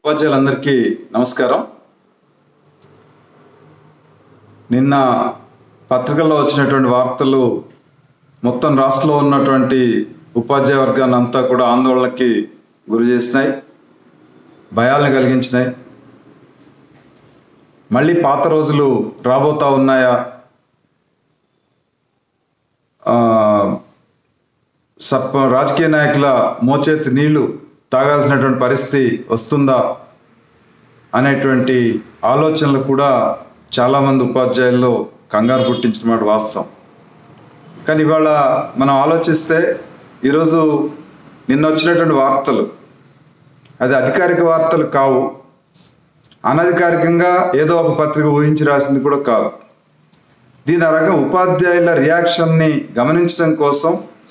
ఉపాధ్యాయులందరికీ నమస్కారం నిన్న పత్రికల్లో వచ్చినటువంటి వార్తలు మొత్తం రాష్ట్రంలో ఉన్నటువంటి ఉపాధ్యాయ వర్గాన్ని అంతా కూడా ఆందోళనకి గురి చేసినాయి భయాలను కలిగించినాయి మళ్ళీ పాత రోజులు రాబోతా ఉన్నాయా ఆ, సర్ప రాజకీయ నాయకుల మోచేతి నీళ్లు తాగాల్సినటువంటి పరిస్థితి వస్తుందా అనేటువంటి ఆలోచనలు కూడా చాలామంది ఉపాధ్యాయుల్లో కంగారు పుట్టించిన మాట వాస్తవం కానీ ఇవాళ మనం ఆలోచిస్తే ఈరోజు నిన్న వచ్చినటువంటి వార్తలు అది అధికారిక వార్తలు కావు అనధికారికంగా ఏదో ఒక పత్రిక ఊహించి రాసింది కూడా కాదు దీని రకంగా ఉపాధ్యాయుల రియాక్షన్ని గమనించడం కోసం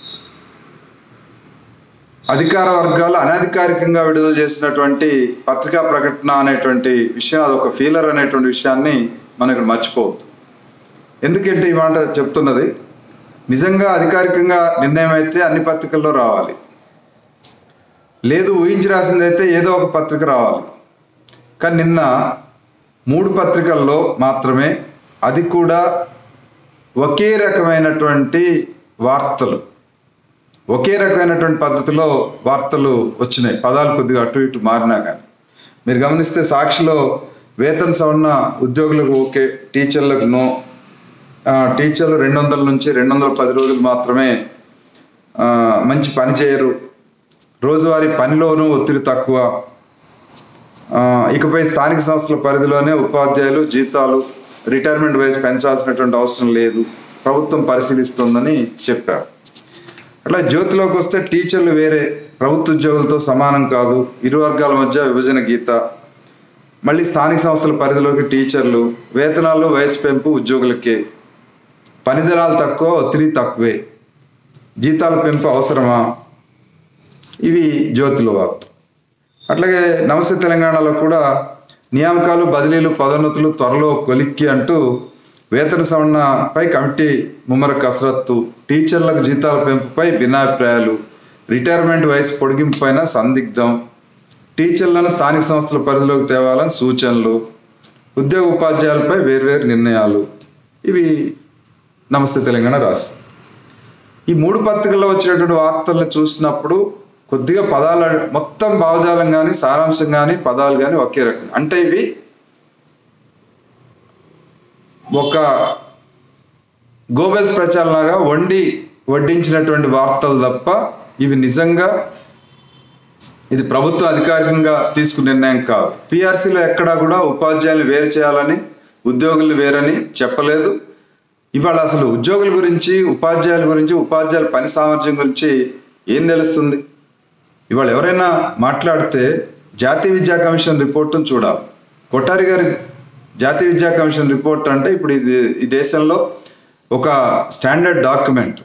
అధికార వర్గాలు అనధికారికంగా విడుదల చేసినటువంటి పత్రికా ప్రకటన అనేటువంటి విషయం అదొక ఫీలర్ అనేటువంటి విషయాన్ని మనం ఇక్కడ మర్చిపోవద్దు ఎందుకంటే ఈ మాట చెప్తున్నది నిజంగా అధికారికంగా నిర్ణయం అయితే అన్ని పత్రికల్లో రావాలి లేదు ఊహించి రాసిందైతే ఏదో ఒక పత్రిక రావాలి కానీ నిన్న మూడు పత్రికల్లో మాత్రమే అది కూడా ఒకే రకమైనటువంటి వార్తలు ఒకే రకమైనటువంటి పద్ధతిలో వార్తలు వచ్చినాయి పదాలు కొద్దిగా అటు ఇటు మారినా కానీ మీరు గమనిస్తే సాక్షిలో వేతన సవరణ ఉద్యోగులకు ఓకే టీచర్లకు నో ఆ, టీచర్లు రెండు వందల నుంచి రెండు వందల పది రోజులు మాత్రమే ఆ, మంచి పని చేయరు రోజువారీ పనిలోనూ ఒత్తిడి తక్కువ ఆ, ఇకపై స్థానిక సంస్థల పరిధిలోనే ఉపాధ్యాయులు జీతాలు రిటైర్మెంట్ వయసు పెంచాల్సినటువంటి అవసరం లేదు ప్రభుత్వం పరిశీలిస్తోందని చెప్పారు అట్లా జ్యోతిలోకి వస్తే టీచర్లు వేరే ప్రభుత్వ ఉద్యోగులతో సమానం కాదు ఇరు వర్గాల మధ్య విభజన గీత మళ్ళీ స్థానిక సంస్థల పరిధిలోకి టీచర్లు వేతనాలు వయసు పెంపు ఉద్యోగులకే పనిదినాలు తక్కువ ఒత్తిడి తక్కువే జీతాల పెంపు అవసరమా ఇవి జ్యోతిలో వార్త అట్లాగే నమస్తే తెలంగాణలో కూడా నియామకాలు బదిలీలు పదోన్నతులు త్వరలో కొలిక్కి అంటూ వేతన సవరణపై కమిటీ ముమ్మర కసరత్తు టీచర్లకు జీతాల పెంపుపై భిన్నాభిప్రాయాలు రిటైర్మెంట్ వయసు పొడిగింపు పైన సందిగ్ధం టీచర్లను స్థానిక సంస్థల పరిధిలోకి తేవాలని సూచనలు ఉద్యోగ ఉపాధ్యాయులపై వేర్వేరు నిర్ణయాలు ఇవి నమస్తే తెలంగాణ రాసి ఈ మూడు పత్రికల్లో వచ్చినటువంటి వార్తలను చూసినప్పుడు కొద్దిగా పదాల మొత్తం భావజాలం కానీ సారాంశం కానీ పదాలు కానీ ఒకే రకం అంటే ఇవి ఒక గోబెల్స్ ప్రచారంలాగా వండి వడ్డించినటువంటి వార్తలు తప్ప ఇవి నిజంగా ఇది ప్రభుత్వం అధికారికంగా తీసుకున్న నిర్ణయం కాదు పిఆర్సీలో ఎక్కడా కూడా ఉపాధ్యాయులు వేరు చేయాలని ఉద్యోగులు వేరని చెప్పలేదు ఇవాళ అసలు ఉద్యోగుల గురించి ఉపాధ్యాయుల గురించి ఉపాధ్యాయుల పని సామర్థ్యం గురించి ఏం తెలుస్తుంది ఇవాళ ఎవరైనా మాట్లాడితే జాతీయ విద్యా కమిషన్ రిపోర్టును చూడాలి కొట్టారి గారి జాతీయ విద్యా కమిషన్ రిపోర్ట్ అంటే ఇప్పుడు ఇది ఈ దేశంలో ఒక స్టాండర్డ్ డాక్యుమెంట్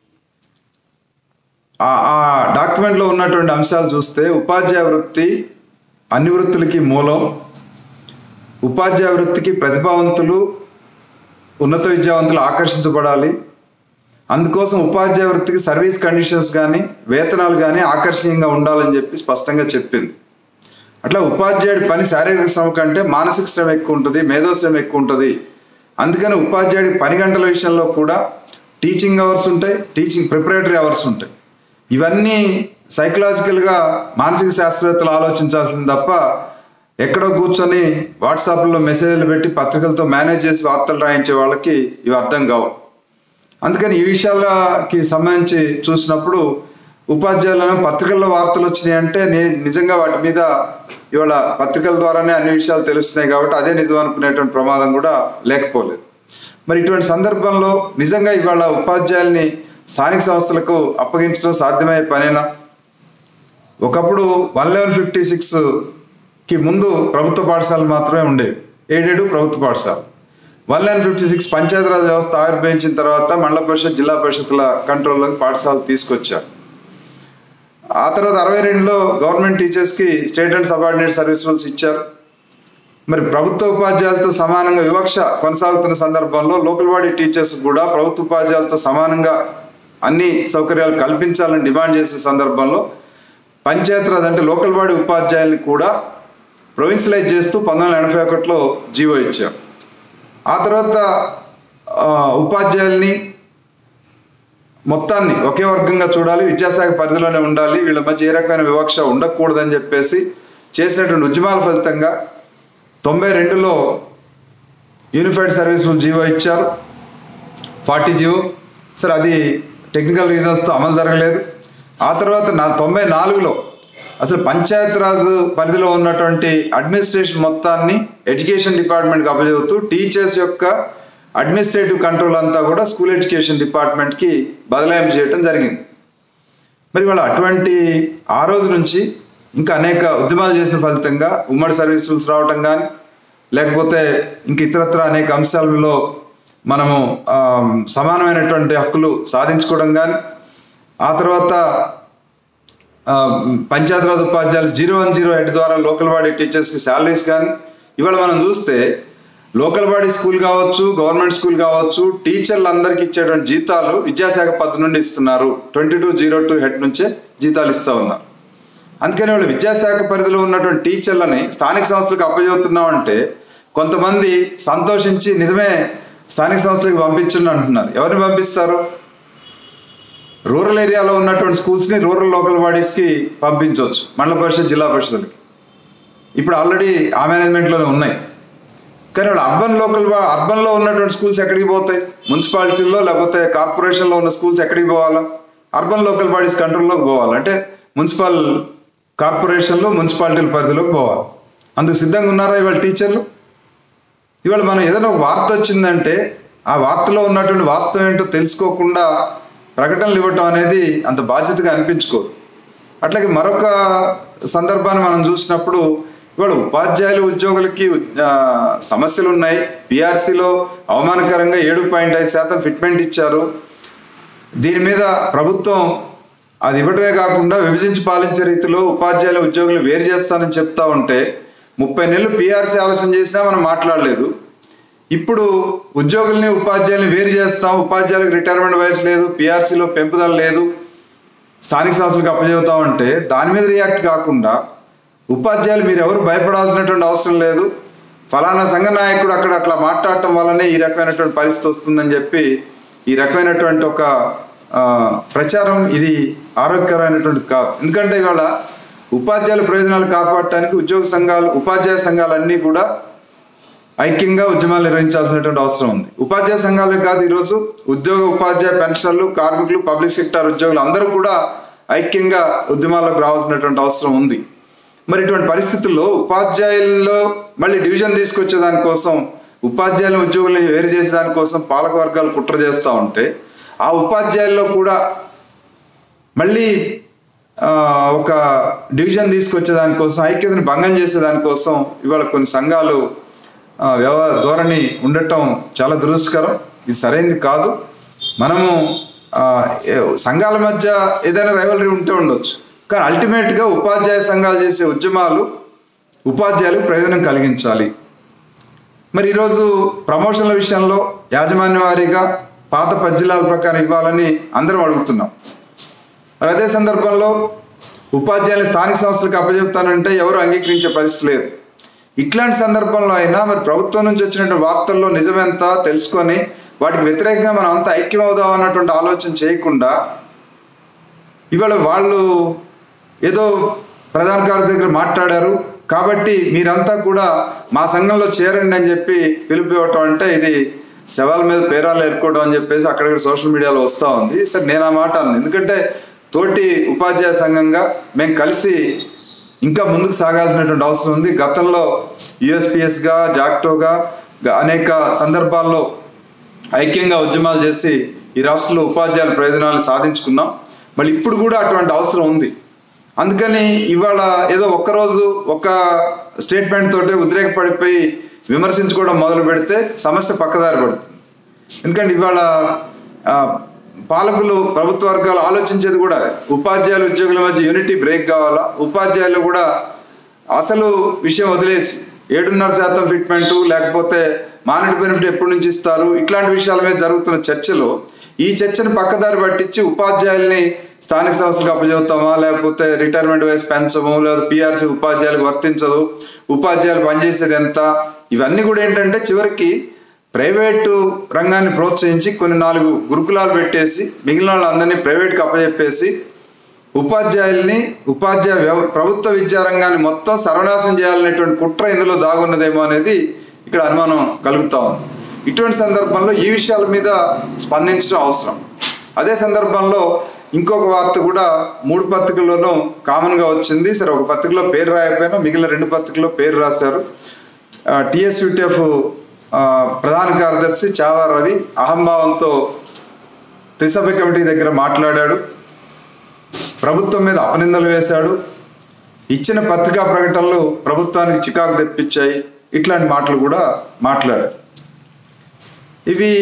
ఆ ఆ డాక్యుమెంట్లో ఉన్నటువంటి అంశాలు చూస్తే ఉపాధ్యాయ వృత్తి అన్ని వృత్తులకి మూలం ఉపాధ్యాయ వృత్తికి ప్రతిభావంతులు ఉన్నత విద్యావంతులు ఆకర్షించబడాలి అందుకోసం ఉపాధ్యాయ వృత్తికి సర్వీస్ కండిషన్స్ కానీ వేతనాలు కానీ ఆకర్షణీయంగా ఉండాలని చెప్పి స్పష్టంగా చెప్పింది అట్లా ఉపాధ్యాయుడి పని శారీరక శ్రమ కంటే మానసిక శ్రమ ఎక్కువ ఉంటుంది మేధో శ్రమ ఎక్కువ ఉంటుంది అందుకని ఉపాధ్యాయుడి పని గంటల విషయంలో కూడా టీచింగ్ అవర్స్ ఉంటాయి టీచింగ్ ప్రిపరేటరీ అవర్స్ ఉంటాయి ఇవన్నీ సైకలాజికల్గా మానసిక శాస్త్రవేత్తలు ఆలోచించాల్సింది తప్ప ఎక్కడో కూర్చొని వాట్సాప్లో మెసేజ్లు పెట్టి పత్రికలతో మేనేజ్ చేసి వార్తలు రాయించే వాళ్ళకి ఇవి అర్థం కావు అందుకని ఈ విషయాలకి సంబంధించి చూసినప్పుడు ఉపాధ్యాయులను పత్రికల్లో వార్తలు వచ్చినాయి అంటే ని- నిజంగా వాటి మీద ఇవాళ పత్రికల ద్వారానే అన్ని విషయాలు తెలుస్తున్నాయి కాబట్టి అదే నిజం అనుకునేటువంటి ప్రమాదం కూడా లేకపోలేదు మరి ఇటువంటి సందర్భంలో నిజంగా ఇవాళ ఉపాధ్యాయుల్ని స్థానిక సంస్థలకు అప్పగించడం సాధ్యమయ్యే పనేనా ఒకప్పుడు వన్ లెవెన్ ఫిఫ్టీ సిక్స్ కి ముందు ప్రభుత్వ పాఠశాలలు మాత్రమే ఉండేవి ఏడేడు ప్రభుత్వ పాఠశాల one eleven fifty six Panchayati Raj వ్యవస్థ ఆవిర్భవించిన తర్వాత మండల పరిషత్ జిల్లా పరిషత్ల కంట్రోల్లోకి పాఠశాలలు తీసుకొచ్చారు ఆ తర్వాత అరవై రెండులో గవర్నమెంట్ టీచర్స్కి state and subordinate service rules ఇచ్చారు మరి ప్రభుత్వ ఉపాధ్యాయులతో సమానంగా వివక్ష కొనసాగుతున్న సందర్భంలో లోకల్ బాడీ టీచర్స్ కూడా ప్రభుత్వ ఉపాధ్యాయులతో సమానంగా అన్ని సౌకర్యాలు కల్పించాలని డిమాండ్ చేసిన సందర్భంలో పంచాయతీరాజ్ అంటే లోకల్ బాడీ ఉపాధ్యాయుల్ని కూడా ప్రొవిన్షియలైజ్ చేస్తూ పంతొమ్మిది వందల ఎనభై ఒకటిలో జీవో ఇచ్చాం ఆ తర్వాత ఆ, ఉపాధ్యాయుల్ని మొత్తాన్ని ఒకే వర్గంగా చూడాలి విద్యాశాఖ పరిధిలోనే ఉండాలి వీళ్ళ మధ్య ఏ రకమైన వివక్ష ఉండకూడదని చెప్పేసి చేసినటువంటి ఉద్యమాల ఫలితంగా తొంభై రెండులో యూనిఫైడ్ సర్వీస్ రూల్ జీవో ఇచ్చారు ఫార్టీ జీవో సరే అది టెక్నికల్ రీజన్స్తో అమలు జరగలేదు ఆ తర్వాత నా తొంభై నాలుగులో అసలు పంచాయత్ రాజ్ పరిధిలో ఉన్నటువంటి అడ్మినిస్ట్రేషన్ మొత్తాన్ని ఎడ్యుకేషన్ డిపార్ట్మెంట్కి అప్పచెబుతూ టీచర్స్ యొక్క అడ్మినిస్ట్రేటివ్ కంట్రోల్ అంతా కూడా స్కూల్ ఎడ్యుకేషన్ డిపార్ట్మెంట్కి బదలాయింపు చేయడం జరిగింది మరి వాళ్ళు అటువంటి ఆ రోజు నుంచి ఇంకా అనేక ఉద్యమాలు చేసిన ఫలితంగా ఉమ్మడి సర్వీస్ రూల్స్ రావటం కానీ లేకపోతే ఇంక ఇతరత్ర అనేక అంశాలలో మనము ఆ, సమానమైనటువంటి హక్కులు సాధించుకోవడం కానీ ఆ తర్వాత ఆ, పంచాయతీరాజ్ ఉపాధ్యాయులు జీరో వన్ జీరో ఎయిట్ ద్వారా లోకల్ బాడీ టీచర్స్కి శాలరీస్ కానీ ఇవాళ మనం చూస్తే లోకల్ బాడీ స్కూల్ కావచ్చు గవర్నమెంట్ స్కూల్ కావచ్చు టీచర్లు అందరికి ఇచ్చేటువంటి జీతాలు విద్యాశాఖ పద్ధతి నుండి ఇస్తున్నారు twenty two zero two head నుంచే జీతాలు ఇస్తూ ఉన్నారు అందుకని వాళ్ళు విద్యాశాఖ పరిధిలో ఉన్నటువంటి టీచర్లని స్థానిక సంస్థలకు అప్పచెబుతున్నాం అంటే కొంతమంది సంతోషించి నిజమే స్థానిక సంస్థలకు పంపించండి అంటున్నారు ఎవరిని పంపిస్తారు రూరల్ ఏరియాలో ఉన్నటువంటి స్కూల్స్ని రూరల్ లోకల్ బాడీస్కి పంపించవచ్చు మండల పరిషత్ జిల్లా పరిషత్లకి ఇప్పుడు ఆల్రెడీ ఆ మేనేజ్మెంట్లోనే ఉన్నాయి కానీ వాళ్ళు అర్బన్ లోకల్ అర్బన్లో ఉన్నటువంటి స్కూల్స్ ఎక్కడికి పోతాయి మున్సిపాలిటీల్లో లేకపోతే కార్పొరేషన్లో ఉన్న స్కూల్స్ ఎక్కడికి పోవాలా అర్బన్ లోకల్ బాడీస్ కంట్రోల్లోకి పోవాలి అంటే మున్సిపల్ కార్పొరేషన్లో మున్సిపాలిటీల పరిధిలోకి పోవాలి అందుకు సిద్ధంగా ఉన్నారా ఇవాళ టీచర్లు ఇవాళ మనం ఏదైనా ఒక వార్త వచ్చిందంటే ఆ వార్తలో ఉన్నటువంటి వాస్తవం ఏంటో తెలుసుకోకుండా ప్రకటనలు ఇవ్వటం అనేది అంత బాధ్యతగా అనిపించుకోదు అట్లాగే మరొక సందర్భాన్ని మనం చూసినప్పుడు ఇవాళ ఉపాధ్యాయులు ఉద్యోగులకి ఆ, సమస్యలు ఉన్నాయి పిఆర్సీలో అవమానకరంగా ఏడు పాయింట్ ఐదు శాతం ఫిట్మెంట్ ఇచ్చారు దీని మీద ప్రభుత్వం అది ఇవ్వటమే కాకుండా విభజించి పాలించే రీతిలో ఉపాధ్యాయుల ఉద్యోగులు వేరు చేస్తానని చెప్తా ఉంటే ముప్పై నెలలు పిఆర్సీ ఆలస్యం చేసినా మనం మాట్లాడలేదు ఇప్పుడు ఉద్యోగుల్ని ఉపాధ్యాయుల్ని వేరు చేస్తాం ఉపాధ్యాయులకు రిటైర్మెంట్ వయసు లేదు పిఆర్సీలో పెంపుదల లేదు స్థానిక సంస్థలకు అప్పచెబుతామంటే దాని మీద రియాక్ట్ కాకుండా ఉపాధ్యాయులు మీరు ఎవరు భయపడాల్సినటువంటి అవసరం లేదు ఫలానా సంఘ నాయకుడు అక్కడ అట్లా మాట్లాడటం వల్లనే ఈ రకమైనటువంటి పరిస్థితి వస్తుందని చెప్పి ఈ రకమైనటువంటి ఒక ఆ, ప్రచారం ఇది ఆరోగ్యకరమైనటువంటి కాదు ఎందుకంటే ఇవాళ ఉపాధ్యాయుల ప్రయోజనాలు కాపాడటానికి ఉద్యోగ సంఘాలు ఉపాధ్యాయ సంఘాలన్నీ కూడా ఐక్యంగా ఉద్యమాలు నిర్వహించాల్సినటువంటి అవసరం ఉంది ఉపాధ్యాయ సంఘాలే కాదు ఈరోజు ఉద్యోగ ఉపాధ్యాయ పెన్షన్లు కార్మికులు పబ్లిక్ సెక్టార్ ఉద్యోగులు అందరూ కూడా ఐక్యంగా ఉద్యమాల్లోకి రావాల్సినటువంటి అవసరం ఉంది మరి ఇటువంటి పరిస్థితుల్లో ఉపాధ్యాయుల్లో మళ్ళీ డివిజన్ తీసుకొచ్చే దానికోసం ఉపాధ్యాయుల ఉద్యోగులను వేరు చేసే దానికోసం పాలక వర్గాలు కుట్ర చేస్తూ ఉంటే ఆ ఉపాధ్యాయుల్లో కూడా మళ్ళీ ఆ, ఒక డివిజన్ తీసుకొచ్చే దానికోసం ఐక్యతను భంగం చేసే దానికోసం ఇవాళ కొన్ని సంఘాలు ఆ, వ్యవ ధోరణి ఉండటం చాలా దురదృష్టకరం ఇది సరైనది కాదు మనము ఆ, ఏ- సంఘాల మధ్య ఏదైనా రైవలరీ ఉంటే ఉండొచ్చు కానీ అల్టిమేట్గా ఉపాధ్యాయ సంఘాలు చేసే ఉద్యమాలు ఉపాధ్యాయులకు ప్రయోజనం కలిగించాలి మరి ఈరోజు ప్రమోషన్ల విషయంలో యాజమాన్య వారీగా పాత పద్జిల్లాల ప్రకారం ఇవ్వాలని అందరం అడుగుతున్నాం మరి అదే సందర్భంలో ఉపాధ్యాయులు స్థానిక సంస్థలకు అప్పచెప్తానంటే ఎవరు అంగీకరించే పరిస్థితి లేదు ఇట్లాంటి సందర్భంలో అయినా మరి ప్రభుత్వం నుంచి వచ్చినటువంటి వార్తల్లో నిజమెంత తెలుసుకొని వాటికి వ్యతిరేకంగా మనం అంతా ఐక్యం అవుదాం అన్నటువంటి ఆలోచన చేయకుండా ఇవాళ వాళ్ళు ఏదో ప్రధాన కార్యదర్శి దగ్గర మాట్లాడారు కాబట్టి మీరంతా కూడా మా సంఘంలో చేరండి అని చెప్పి పిలుపు ఇవ్వటం అంటే ఇది శవాల మీద పేరాలు ఏర్కోవడం అని చెప్పేసి అక్కడక్కడ సోషల్ మీడియాలో వస్తూ ఉంది సరే నేను ఆ మాట అన్నాను ఎందుకంటే తోటి ఉపాధ్యాయ సంఘంగా మేము కలిసి ఇంకా ముందుకు సాగాల్సినటువంటి అవసరం ఉంది గతంలో యుఎస్పిఎస్గా జాక్టోగా గ- అనేక సందర్భాల్లో ఐక్యంగా ఉద్యమాలు చేసి ఈ రాష్ట్రంలో ఉపాధ్యాయుల ప్రయోజనాలు సాధించుకున్నాం మళ్ళీ ఇప్పుడు కూడా అటువంటి అవసరం ఉంది అందుకని ఇవాళ ఏదో ఒక్కరోజు ఒక స్టేట్మెంట్ తోటి ఉద్రేకపడిపోయి విమర్శించుకోవడం మొదలు పెడితే సమస్య పక్కదారి పడుతుంది ఎందుకంటే ఇవాళ ఆ, పాలకులు ప్రభుత్వ వర్గాలు ఆలోచించేది కూడా ఉపాధ్యాయుల ఉద్యోగుల మధ్య యూనిటీ బ్రేక్ కావాలా ఉపాధ్యాయులు కూడా అసలు విషయం వదిలేసి ఏడున్నర శాతం ఫిట్మెంట్ లేకపోతే మానిటరీ బెనిఫిట్ ఎప్పటి నుంచి ఇస్తారు ఇట్లాంటి విషయాల మీద జరుగుతున్న చర్చలో ఈ చర్చను పక్కదారి పట్టించి ఉపాధ్యాయుల్ని స్థానిక సంస్థలకు అప్పచెబుతామా లేకపోతే రిటైర్మెంట్ వయసు పెంచము లేదా పిఆర్సీ ఉపాధ్యాయులకు వర్తించదు ఉపాధ్యాయులు పనిచేసేది ఎంత ఇవన్నీ కూడా ఏంటంటే చివరికి ప్రైవేటు రంగాన్ని ప్రోత్సహించి కొన్ని నాలుగు గురుకులాలు పెట్టేసి మిగిలిన వాళ్ళందరినీ ప్రైవేట్కి అప్పచెప్పేసి ఉపాధ్యాయుల్ని ఉపాధ్యాయ వ్యవ- ప్రభుత్వ విద్యా రంగాన్ని మొత్తం సర్వనాశనం చేయాలనేటువంటి కుట్ర ఇందులో దాగున్నదేమో అనేది ఇక్కడ అనుమానం కలుగుతా ఉంది ఇటువంటి సందర్భంలో ఈ విషయాల మీద స్పందించడం అవసరం అదే సందర్భంలో ఇంకొక వార్త కూడా మూడు పత్రికల్లోనూ కామన్గా వచ్చింది సరే ఒక పత్రికలో పేరు రాయకపోయినా మిగిలిన రెండు పత్రికల్లో పేరు రాశారు టిఎస్యుటిఎఫ్ ప్రధాన కార్యదర్శి చావా రవి అహంభావంతో త్రిసభ కమిటీ దగ్గర మాట్లాడాడు ప్రభుత్వం మీద అపనిందలు వేశాడు ఇచ్చిన పత్రికా ప్రకటనలు ప్రభుత్వానికి చికాకు తెప్పించాయి ఇట్లాంటి మాటలు కూడా మాట్లాడారు ఇవి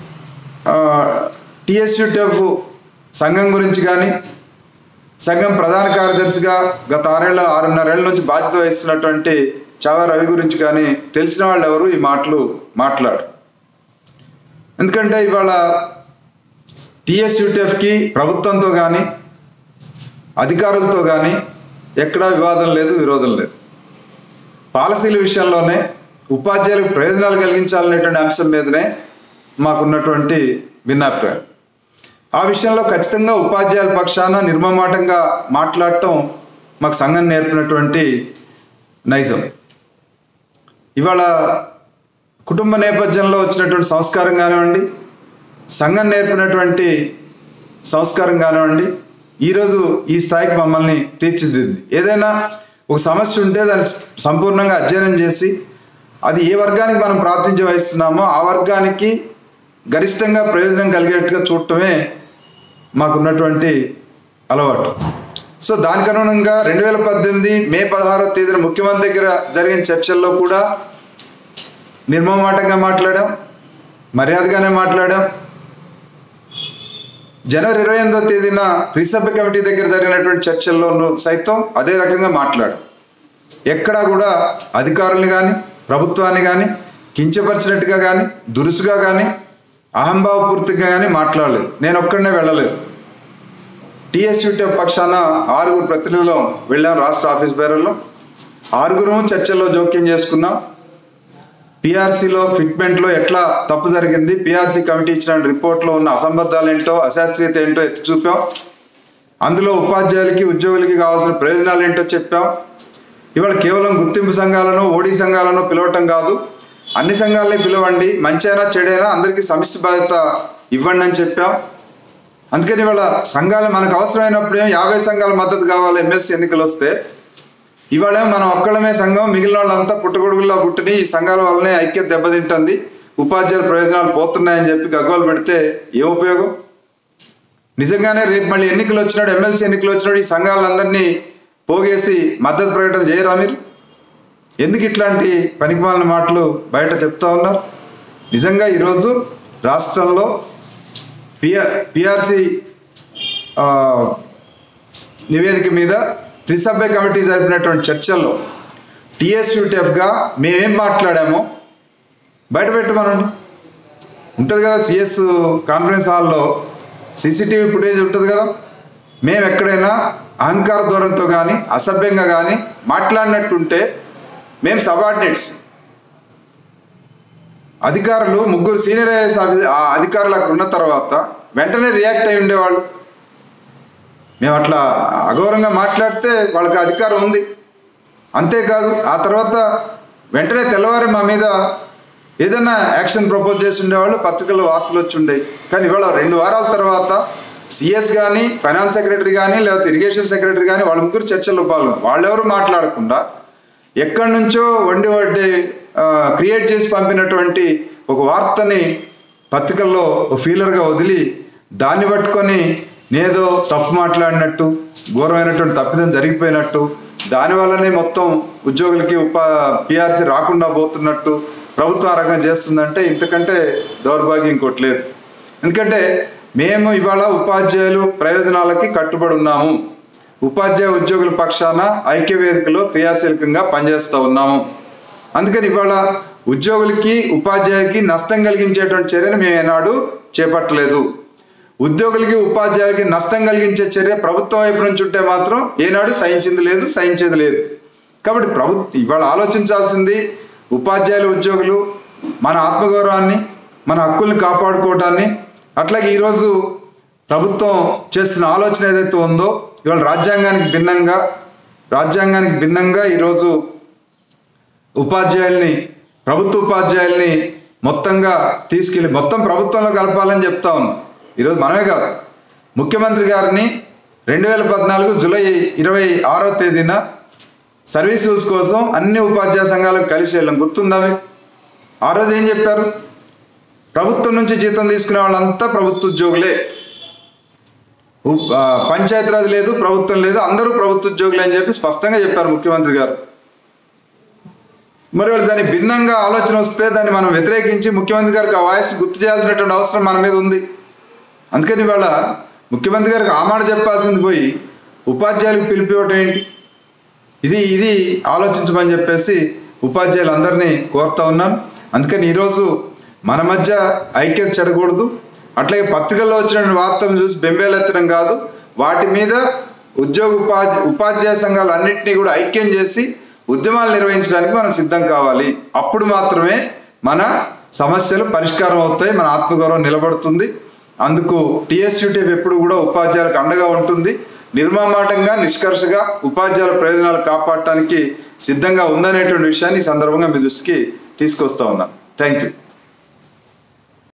టిఎస్యుటెఫ్ సంఘం గురించి కానీ సంఘం ప్రధాన కార్యదర్శిగా గత ఆరేళ్ల ఆరున్నరేళ్ల నుంచి బాధ్యత వహిస్తున్నటువంటి చవా రవి గురించి కానీ తెలిసిన వాళ్ళు ఎవరు ఈ మాటలు మాట్లాడు ఎందుకంటే ఇవాళ టిఎస్యుటిఎఫ్కి ప్రభుత్వంతో కానీ అధికారులతో కానీ ఎక్కడా వివాదం లేదు విరోధం లేదు పాలసీల విషయంలోనే ఉపాధ్యాయులకు ప్రయోజనాలు కలిగించాలనేటువంటి అంశం మీదనే మాకున్నటువంటి భిన్నాభిప్రాయం ఆ విషయంలో ఖచ్చితంగా ఉపాధ్యాయుల పక్షాన నిర్మమాటంగా మాట్లాడటం మాకు సంఘం నేర్పినటువంటి నైజం ఇవాళ కుటుంబ నేపథ్యంలో వచ్చినటువంటి సంస్కారం కానివ్వండి సంఘం నేర్పినటువంటి సంస్కారం కానివ్వండి ఈరోజు ఈ స్థాయికి మమ్మల్ని తీర్చిదిద్ది ఏదైనా ఒక సమస్య ఉంటే దాన్ని సంపూర్ణంగా అధ్యయనం చేసి అది ఏ వర్గానికి మనం ప్రాతినిధ్యం వహిస్తున్నామో ఆ వర్గానికి గరిష్టంగా ప్రయోజనం కలిగేట్టుగా చూడటమే మాకున్నటువంటి అలవాటు సో దానికి అనుగుణంగా రెండు వేల పద్దెనిమిది మే పదహారో తేదీన ముఖ్యమంత్రి దగ్గర జరిగిన చర్చల్లో కూడా నిర్మమాటంగా మాట్లాడాం మర్యాదగానే మాట్లాడాం జనవరి ఇరవై ఎనిమిదో తేదీన త్రిసభ్య కమిటీ దగ్గర జరిగినటువంటి చర్చల్లోనూ సైతం అదే రకంగా మాట్లాడు ఎక్కడా కూడా అధికారుల్ని కానీ ప్రభుత్వాన్ని కానీ కించపరిచినట్టుగా కానీ దురుసుగా కానీ అహంభావపూర్తిగా కానీ మాట్లాడలేదు నేను ఒక్కడనే వెళ్ళలేదు టిఎస్యుటి పక్షాన ఆరుగురు ప్రతినిధులు వెళ్ళాం రాష్ట్ర ఆఫీస్ బేరల్లో ఆరుగురు చర్చల్లో జోక్యం చేసుకున్నాం పిఆర్సీలో ఫిట్మెంట్లో ఎట్లా తప్పు జరిగింది పిఆర్సీ కమిటీ ఇచ్చిన రిపోర్ట్లో ఉన్న అసంబద్ధాలు ఏంటో అశాస్త్రీయత ఏంటో ఎత్తి చూపాం అందులో ఉపాధ్యాయులకి ఉద్యోగులకి కావాల్సిన ప్రయోజనాలు ఏంటో చెప్పాం ఇవాళ కేవలం గుర్తింపు సంఘాలను ఓడీ సంఘాలను పిలవటం కాదు అన్ని సంఘాలని పిలవండి మంచైనా చెడైనా అందరికీ సమిష్టి బాధ్యత ఇవ్వండి అని చెప్పాం అందుకని ఇవాళ సంఘాలు మనకు అవసరమైనప్పుడేమో యాభై సంఘాల మద్దతు కావాలి ఎమ్మెల్సీ ఎన్నికలు వస్తే ఇవాళ మనం ఒక్కడమే సంఘం మిగిలిన వాళ్ళంతా పుట్టగొడుగుల్లో పుట్టిని ఈ సంఘాల వల్లనే ఐక్యత దెబ్బతింటుంది ఉపాధ్యాయుల ప్రయోజనాలు పోతున్నాయని చెప్పి గగ్గోలు పెడితే ఏ ఉపయోగం నిజంగానే రేపు మళ్ళీ ఎన్నికలు వచ్చినాడు ఎమ్మెల్సీ ఎన్నికలు వచ్చినాడు ఈ సంఘాలందరినీ పోగేసి మద్దతు ప్రకటన చేయరా మీరు ఎందుకు ఇట్లాంటి పనికిమాలిన మాటలు బయట చెప్తా ఉన్నారు నిజంగా ఈరోజు రాష్ట్రంలో పిఆర్ పిఆర్సి నివేదిక మీద త్రిసభ్య కమిటీ జరిపినటువంటి చర్చల్లో టిఎస్యూటిఎఫ్గా మేమేం మాట్లాడామో బయట పెట్టమనండి ఉంటుంది కదా సిఎస్ కాన్ఫరెన్స్ హాల్లో సీసీటీవీ ఫుటేజ్ ఉంటుంది కదా మేము ఎక్కడైనా అహంకార ధోరణితో కానీ అసభ్యంగా కానీ మాట్లాడినట్టుంటే మేము సబార్డినేట్స్ అధికారులు ముగ్గురు సీనియర్ ఐఏఎస్ ఆ అధికారులు అక్కడ ఉన్న తర్వాత వెంటనే రియాక్ట్ అయి ఉండేవాళ్ళు మేము అట్లా అగౌరవంగా మాట్లాడితే వాళ్ళకి అధికారం ఉంది అంతేకాదు ఆ తర్వాత వెంటనే తెల్లవారి మా మీద ఏదైనా యాక్షన్ ప్రపోజ్ చేసి ఉండేవాళ్ళు పత్రికల్లో వార్తలు వచ్చి ఉండేవి కానీ ఇవాళ రెండు వారాల తర్వాత సిఎస్ కానీ ఫైనాన్స్ సెక్రటరీ కానీ లేకపోతే ఇరిగేషన్ సెక్రటరీ కానీ వాళ్ళ ముగ్గురు చర్చల్లో పాల్గొన్నారు వాళ్ళెవరు మాట్లాడకుండా ఎక్కడి నుంచో వండి వడ్డీ క్రియేట్ చేసి పంపినటువంటి ఒక వార్తని పత్రికల్లో ఫీలర్గా వదిలి దాన్ని పట్టుకొని నేదో తప్పు మాట్లాడినట్టు ఘోరమైనటువంటి తప్పిదం జరిగిపోయినట్టు దానివల్లనే మొత్తం ఉద్యోగులకి ఉపా పిఆర్సీ రాకుండా పోతున్నట్టు ప్రభుత్వం ఆ రకంగా చేస్తుందంటే ఇంతకంటే దౌర్భాగ్యం ఇంకోటి లేదు ఎందుకంటే మేము ఇవాళ ఉపాధ్యాయులు ప్రయోజనాలకి కట్టుబడి ఉన్నాము ఉపాధ్యాయ ఉద్యోగుల పక్షాన ఐక్య వేదికలో క్రియాశీలకంగా పనిచేస్తూ ఉన్నాము అందుకని ఇవాళ ఉద్యోగులకి ఉపాధ్యాయులకి నష్టం కలిగించేటువంటి చర్యను మేము ఏనాడు చేపట్టలేదు ఉద్యోగులకి ఉపాధ్యాయులకి నష్టం కలిగించే చర్య ప్రభుత్వం వైపు నుంచి ఉంటే మాత్రం ఏనాడు సహించింది లేదు సహించేది లేదు కాబట్టి ప్రభుత్వం ఇవాళ ఆలోచించాల్సింది ఉపాధ్యాయులు ఉద్యోగులు మన ఆత్మగౌరవాన్ని మన హక్కుల్ని కాపాడుకోవటాన్ని అట్లాగే ఈరోజు ప్రభుత్వం చేస్తున్న ఆలోచన ఏదైతే ఉందో ఇవాళ రాజ్యాంగానికి భిన్నంగా రాజ్యాంగానికి భిన్నంగా ఈరోజు ఉపాధ్యాయుల్ని ప్రభుత్వ ఉపాధ్యాయుల్ని మొత్తంగా తీసుకెళ్లి మొత్తం ప్రభుత్వంలో కలపాలని చెప్తా ఉన్నాం ఈరోజు మనమే కాదు ముఖ్యమంత్రి గారిని రెండు వేల పద్నాలుగు జూలై ఇరవై ఆరో తేదీన సర్వీస్ రూల్స్ కోసం అన్ని ఉపాధ్యాయ సంఘాలకు కలిసి వెళ్ళాం గుర్తుందా మీకు? ఆ రోజు ఏం చెప్పారు ప్రభుత్వం నుంచి జీతం తీసుకునే వాళ్ళంతా ప్రభుత్వ ఉద్యోగులే ఉ- ఆ, పంచాయతీరాజ్ లేదు ప్రభుత్వం లేదు అందరూ ప్రభుత్వ ఉద్యోగులే అని చెప్పి స్పష్టంగా చెప్పారు ముఖ్యమంత్రి గారు మరి వాళ్ళు దాని భిన్నంగా ఆలోచన వస్తే దాన్ని మనం వ్యతిరేకించి ముఖ్యమంత్రి గారికి ఆ వాయిస్ గుర్తు చేయాల్సినటువంటి అవసరం మన మీద ఉంది అందుకని ఇవాళ ముఖ్యమంత్రి గారికి ఆ మాట చెప్పాల్సింది పోయి ఉపాధ్యాయులకు పిలిపివ్వటం ఏంటి ఇది ఇది ఆలోచించమని చెప్పేసి ఉపాధ్యాయులందరినీ కోరుతా ఉన్నాను అందుకని ఈరోజు మన మధ్య ఐక్యత చెడకూడదు అట్లాగే పత్రికల్లో వచ్చిన వార్తలను చూసి బెంబేలెత్తడం కాదు వాటి మీద ఉద్యోగ ఉపాధ్యాయ ఉపాధ్యాయ సంఘాలు అన్నింటినీ కూడా ఐక్యం చేసి ఉద్యమాలు నిర్వహించడానికి మనం సిద్ధం కావాలి అప్పుడు మాత్రమే మన సమస్యలు పరిష్కారం అవుతాయి మన ఆత్మగౌరవం నిలబడుతుంది అందుకు టీఎస్యూటీఎఫ్ ఎప్పుడు కూడా ఉపాధ్యాయులకు అండగా ఉంటుంది నిర్మామాటంగా నిష్కర్షగా ఉపాధ్యాయుల ప్రయోజనాలు కాపాడటానికి సిద్ధంగా ఉందనేటువంటి విషయాన్ని ఈ సందర్భంగా మీ దృష్టికి తీసుకొస్తా ఉన్నాను థ్యాంక్ యూ